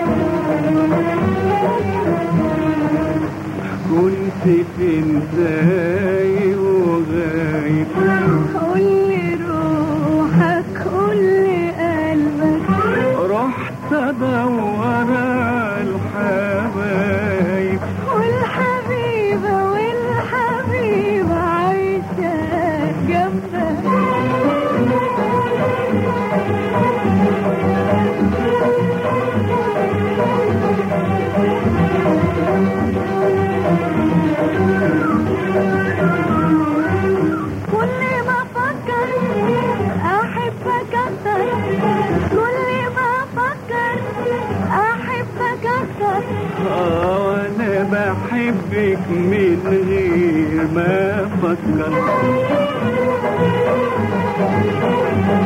كنت فين زاي وغايب قولي روحك قولي قلبك رحت ادور على الحبايب والحبيبة والحبيبة عايشة جنبك كل ما افكر احبك اكتر كل ما افكر احبك اكتر اه وانا بحبك من غير ما افكر